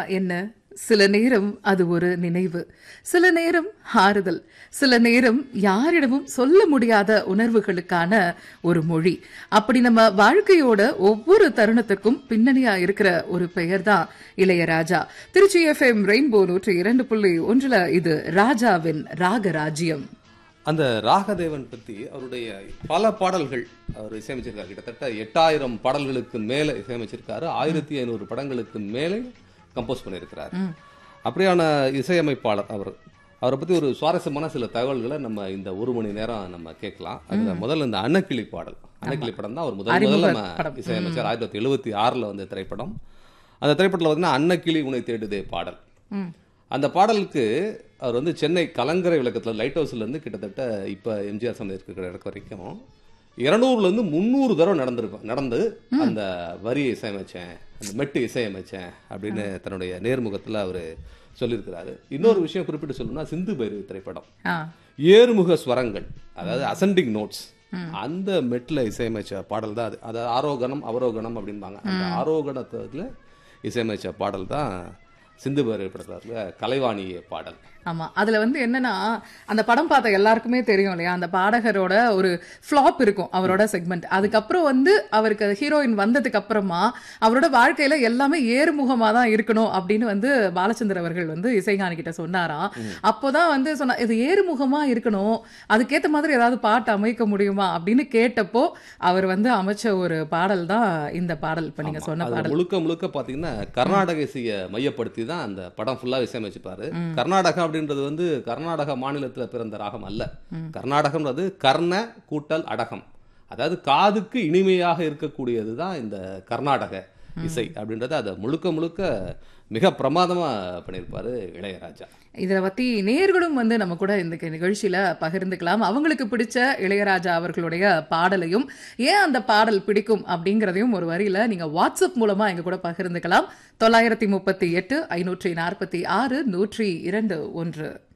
என்ன சில நேரம் அது ஒரு நினைவு சில நேரம் ஆறுதல் சில நேரம் யாரிடமும் சொல்ல முடியாத உணர்வுகளுக்கான ஒரு மொழி அப்படி நம்ம வாழ்க்கையோட ஒவ்வொரு தருணத்துக்கும் பின்னணியா இருக்கிற ஒரு பெயர் தான் இளையராஜா திருச்சி எஃப்எம் ரெயின்போ நூற்றி இரண்டு புள்ளி ஒன்றுல இது ராஜாவின் ராகராஜ்யம் அந்த ராகதேவன் பத்தி அவருடைய பல பாடல்கள் அவர் இசையமைச்சிருக்காரு கிட்டத்தட்ட எட்டாயிரம் பாடல்களுக்கு மேல இசையமைச்சிருக்காரு ஆயிரத்தி ஐநூறு படங்களுக்கு மேலே கம்போஸ் பண்ணியிருக்கிறாரு அப்படியான இசையமைப்பாளர் அவர் அவரை பத்தி ஒரு சுவாரஸ்யமான சில தகவல்களை நம்ம இந்த ஒரு மணி நேரம் நம்ம கேட்கலாம் அதுல முதல்ல இந்த அன்னக்கிளி பாடல் அன்னக்கிளி படம் தான் அவர் முதல் அறிமுக முதல்ல நம்ம படம். இசையமைச்சார் ஆயிரத்தி தொள்ளாயிரத்தி எழுபத்தி ஆறுல வந்த திரைப்படம் அந்த திரைப்படத்தில் பார்த்தீங்கன்னா அன்னக்கிளி உனை தேடுதே பாடல் ம். அந்த பாடலுக்கு அவர் வந்து சென்னை கலங்கரை விளக்கத்தில் லைட் ஹவுஸ்ல இருந்து கிட்டத்தட்ட இப்போ எம்ஜிஆர் சமையல் இருக்கிற இடக்கு வரைக்கும் இருநூறுல இருந்து முந்நூறு தடவை நடந்திருக்கும் நடந்து அந்த வரியை இசையமைச்சேன் அந்த மெட்டு இசையமைச்சேன் அப்படின்னு தன்னுடைய நேர்முகத்துல அவர் சொல்லியிருக்கிறாரு இன்னொரு விஷயம் குறிப்பிட்டு சொல்லணும்னா சிந்து பைரவி திரைப்படம் ஆ ஏறுமுக ஸ்வரங்கள் அதாவது அசெண்டிங் நோட்ஸ் அந்த மெட்ல இசையமைச்ச பாடல் தான் அது அதாவது ஆரோகணம் அவரோகணம் அப்படிம்பாங்க அந்த ஆரோகணத்துல இசையமைச்ச பாடல் தான் சிந்து பைரவி படத்துல கலைவாணி பாடல் ஆமா அதுல வந்து என்னன்னா அந்த படம் பார்த்த எல்லாருக்குமே தெரியும் இல்லையா அந்த பாடகரோட ஒரு ஃப்ளாப் இருக்கும் அவரோட செக்மெண்ட் அதுக்கப்புறம் வந்து அவருக்கு ஹீரோயின் வந்ததுக்கு அப்புறமா அவரோட வாழ்க்கையில எல்லாமே ஏறுமுகமா தான் இருக்கணும் அப்படின்னு வந்து பாலச்சந்தர் அவர்கள் வந்து இசைஞானி கிட்ட சொன்னாராம் அப்போதான் வந்து சொன்னா இது ஏறுமுகமா இருக்கணும் அதுக்கேத்த மாதிரி ஏதாவது பாட்டு அமைக்க முடியுமா அப்படின்னு கேட்டப்போ அவர் வந்து அமைச்ச ஒரு பாடல் தான் இந்த பாடல் இப்ப நீங்க சொன்ன அது பாடல் முழுக்க முழுக்க பாத்தீங்கன்னா கர்நாடக இசையை மையப்படுத்தி தான் அந்த படம் ஃபுல்லா இசையமைச்சிருப்பாரு கர்நாடகா அப்படின்றது வந்து கர்நாடக மாநிலத்துல பிறந்த ராகம் அல்ல கர்நாடகம்ன்றது கர்ண கூட்டல் அடகம் அதாவது காதுக்கு இனிமையாக இருக்கக்கூடியது தான் இந்த கர்நாடக இசை அப்படின்றத அதை முழுக்க முழுக்க மிக பிரமாதமா பண்ணியிருப்பாரு இளையராஜா இதை பத்தி நேர்களும் வந்து நம்ம கூட இந்த நிகழ்ச்சியில பகிர்ந்துக்கலாம் அவங்களுக்கு பிடிச்ச இளையராஜா அவர்களுடைய பாடலையும் ஏன் அந்த பாடல் பிடிக்கும் அப்படிங்கறதையும் ஒரு வரியில நீங்க வாட்ஸ்அப் மூலமா எங்க கூட பகிர்ந்துக்கலாம் தொள்ளாயிரத்தி முப்பத்தி எட்டு ஐநூற்றி நாற்பத்தி ஆறு நூற்றி இரண்டு ஒன்று